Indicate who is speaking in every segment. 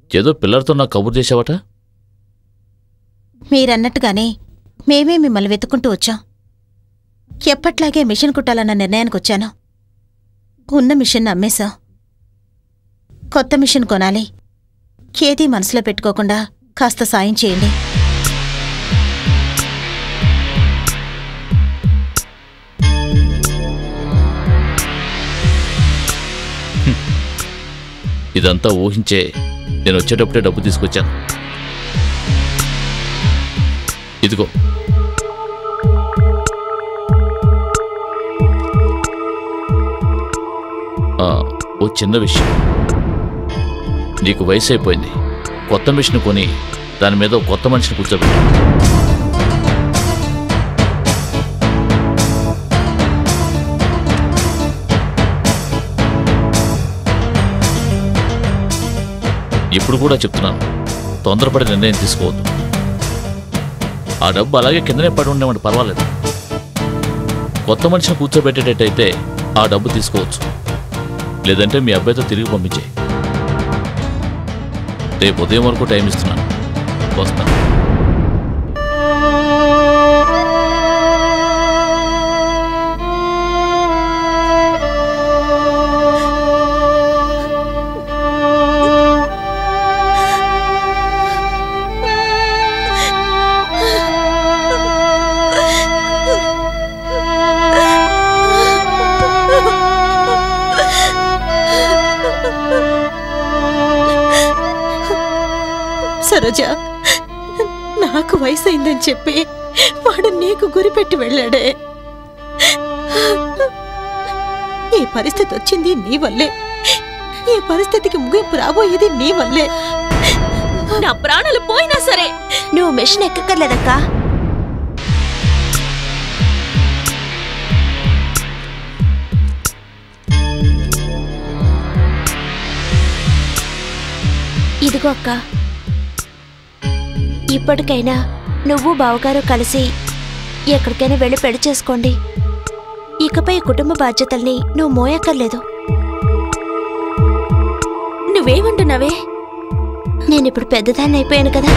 Speaker 1: ఏదో పిల్లలతో నాకు కబుర్ చేసావట
Speaker 2: మీరన్నట్టుగానే మేమే మిమ్మల్ని వెతుక్కుంటూ వచ్చాం ఎప్పట్లాగే మిషన్ కుట్టాలన్న నిర్ణయానికి వచ్చాను ఉన్న మిషన్ అమ్మేశాం కొత్త మిషన్ కొనాలి ఏదీ మనసులో పెట్టుకోకుండా కాస్త సాయం చేయండి
Speaker 1: ఇదంతా ఊహించే నేను వచ్చేటప్పుడే డబ్బు తీసుకొచ్చాను ఇదిగో ఆ, ఓ చిన్న విషయం నీకు వయసు అయిపోయింది కొత్త మిషన్ కొని దాని మీద ఓ కొత్త మనిషిని కూర్చోబెట్టు ఇప్పుడు కూడా చెప్తున్నాను తొందరపడి నిర్ణయం తీసుకోవద్దు ఆ డబ్బు అలాగే కిందనే పడి ఉండేవాడి పర్వాలేదు కొత్త మనిషిని కూర్చోబెట్టేటట్టయితే ఆ డబ్బు తీసుకోవచ్చు లేదంటే మీ అబ్బాయితో తిరిగి పంపించే రేపు ఉదయం వరకు టైం ఇస్తున్నాను వస్తాను
Speaker 2: సరోజ నాకు వయసు అయిందని చెప్పి వాడు నీకు గురిపెట్టి వెళ్ళాడే ఈ పరిస్థితి వచ్చింది నీ వల్లే ఈ పరిస్థితికి ముగింపు రాబోయేది నీ వల్లే
Speaker 3: నా ప్రాణాలు పోయినా సరే నువ్వు మెషిన్ ఎక్కక్కర్లేదక్కా ఇదిగో అక్క ఇప్పటికైనా నువ్వు బావగారు కలిసి ఎక్కడికైనా వెళ్ళి పెళ్లి చేసుకోండి ఇకపై కుటుంబ బాధ్యతల్ని నువ్వు మోయక్కర్లేదు నువ్వేమంటున్నావే నేను ఇప్పుడు పెద్దదాన్ని అయిపోయాను కదా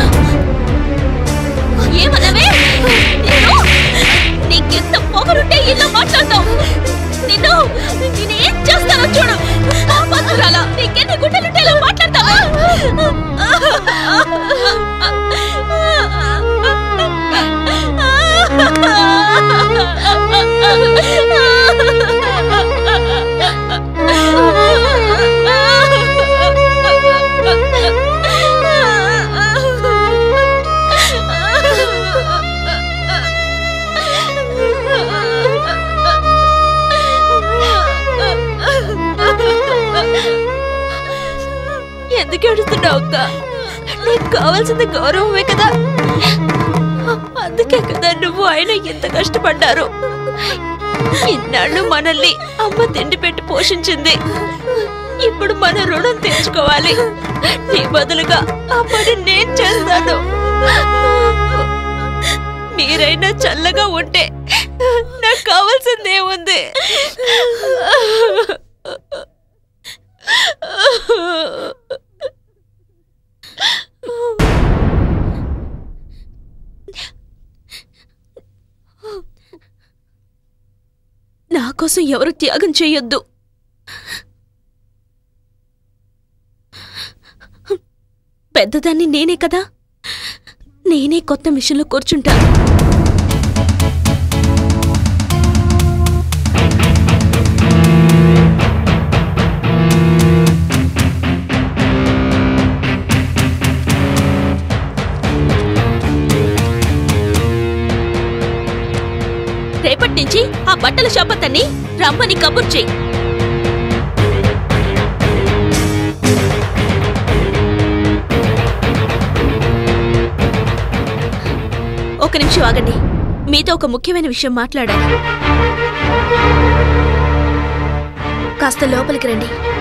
Speaker 3: ఏమన్నావే నిన్ను నీకెంత పొగరుంటే ఇలా మాట్లాడతావు నిన్ను నేనేం చేస్తానో చూడు పాపంతురాల నీకెన్ని గుడ్డలుంటే ఇలా మాట్లాడతావా ఎందుకు ఏడుస్తున్నావు అక్క నీకు కావాల్సింది గౌరవమే కదా అందుకే కదా నువ్వు ఆయన ఎంత కష్టపడ్డారు ఇన్నాళ్ళు మనల్ని అమ్మ తిండి పెట్టి పోషించింది ఇప్పుడు మన రుణం తెచ్చుకోవాలి నీ బదులుగా ఆ పని నేను చేస్తాను మీరైనా చల్లగా ఉంటే నాకు కావాల్సిందేముంది నా కోసం ఎవరు త్యాగం చేయొద్దు పెద్దదాన్ని నేనే కదా నేనే కొత్త మిషన్లో కూర్చుంటాను రేపటి నుంచి ఆ బట్టల షాప్ అతన్ని రమ్మని కబుర్ చెయ్యి ఒక నిమిషం ఆగండి మీతో ఒక ముఖ్యమైన విషయం మాట్లాడాలి కాస్త లోపలికి రండి